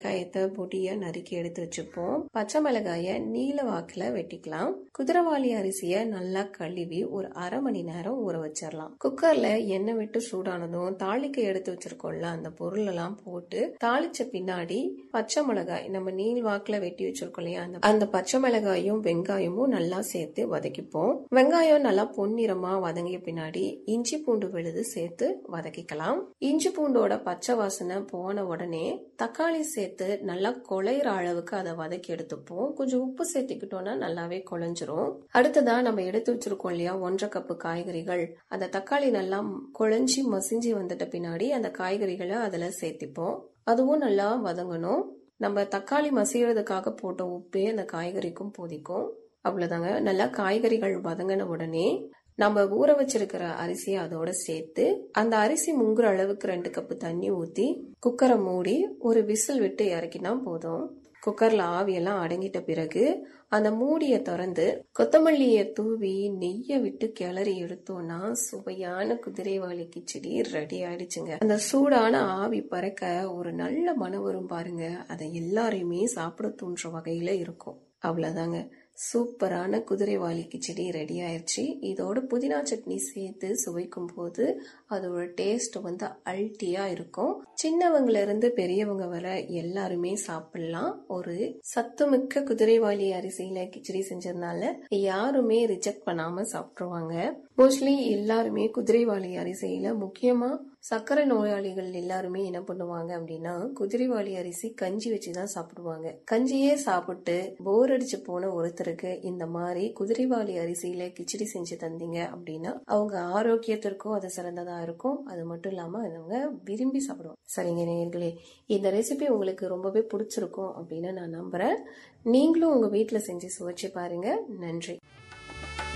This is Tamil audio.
வெங்காயத்தை பொடியா நறுக்கி எடுத்து வச்சுப்போம் பச்சை மிளகாய நீல வாக்குல வெட்டிக்கலாம் குதிரவாளி அரிசிய நல்லா கழுவி ஒரு அரை மணி நேரம் ஊற வச்சிடலாம் குக்கர்ல எண்ணெய் விட்டு சூடானதும் தாளிக்க எடுத்து வச்சிருக்கோம்ல அந்த பொருள் எல்லாம் போட்டு தாளிச்ச பின்னாடி பச்சை மிளகாய் நம்ம நீள் வாக்குல வெட்டி வச்சிருக்கோம் இல்லையா அந்த அந்த பச்சை மிளகாயும் வெங்காயமும் நல்லா சேர்த்து வதக்கிப்போம் வெங்காயம் நல்லா பொன்னிறமா வதங்கிய பின்னாடி இஞ்சி பூண்டு விழுது சேர்த்து வதக்கிக்கலாம் இஞ்சி பூண்டோட பச்சை வாசனை போன உடனே தக்காளி சேர்த்து நல்லா குழையிற அளவுக்கு அதை வதக்கி எடுத்துப்போம் கொஞ்சம் உப்பு சேர்த்துக்கிட்டோம்னா நல்லாவே குழஞ்சிரும் அடுத்ததா நம்ம எடுத்து வச்சிருக்கோம் இல்லையா ஒன்றரை கப்பு காய்கறிகள் அந்த தக்காளி நல்லா குழஞ்சி மசிஞ்சு வந்துட்ட பின்னாடி அந்த காய்கறிகளை அதுல சேர்த்திப்போம் அதுவும் நல்லா வதங்கணும் நம்ம தக்காளி மசியறதுக்காக போட்ட உப்பே அந்த காய்கறிக்கும் போதிக்கும் அவ்வளவுதாங்க நல்லா காய்கறிகள் வதங்கின உடனே நம்ம ஊற வச்சிருக்கிற அரிசியை அதோட சேர்த்து அந்த அரிசி முங்குற அளவுக்கு ரெண்டு கப்பு தண்ணி ஊத்தி குக்கரை மூடி ஒரு விசில் விட்டு இறக்கினா போதும் குக்கர்ல ஆவியெல்லாம் அடங்கிட்ட பிறகு அந்த மூடியை திறந்து கொத்தமல்லியை தூவி நெய்யை விட்டு கிளறி எடுத்தோம்னா சுவையான குதிரைவாளி கிச்சடி ரெடி ஆயிடுச்சுங்க அந்த சூடான ஆவி பறக்க ஒரு நல்ல மனம் வரும் பாருங்க அதை எல்லாரையுமே சாப்பிட தூண்டுற வகையில இருக்கும் அவ்வளவுதாங்க சூப்பரான குதிரைவாலி கிச்சடி ரெடி ஆயிடுச்சு இதோட புதினா சட்னி சேர்த்து சுவைக்கும் போது அதோட டேஸ்ட் வந்து அல்ட்டியா இருக்கும் சின்னவங்கல இருந்து பெரியவங்க வர எல்லாருமே சாப்பிடலாம் ஒரு சத்துமிக்க குதிரைவாலி அரிசியில கிச்சடி செஞ்சதுனால யாருமே ரிஜெக்ட் பண்ணாம சாப்பிடுவாங்க மோஸ்ட்லி எல்லாருமே குதிரைவாலி அரிசியில முக்கியமா சர்க்கரை நோயாளிகள் எல்லாருமே என்ன பண்ணுவாங்க அப்படின்னா குதிரைவாளி அரிசி கஞ்சி வச்சுதான் சாப்பிடுவாங்க கஞ்சியே சாப்பிட்டு போர் அடிச்சு போன ஒருத்தருக்கு இந்த மாதிரி குதிரைவாளி அரிசியில கிச்சடி செஞ்சு தந்தீங்க அப்படின்னா அவங்க ஆரோக்கியத்திற்கும் அது சிறந்ததா இருக்கும் அது மட்டும் இல்லாம அவங்க விரும்பி சாப்பிடுவாங்க சரிங்க நேயர்களே இந்த ரெசிபி உங்களுக்கு ரொம்பவே பிடிச்சிருக்கும் அப்படின்னு நான் நம்புறேன் நீங்களும் உங்க வீட்டுல செஞ்சு சுவைச்சு பாருங்க நன்றி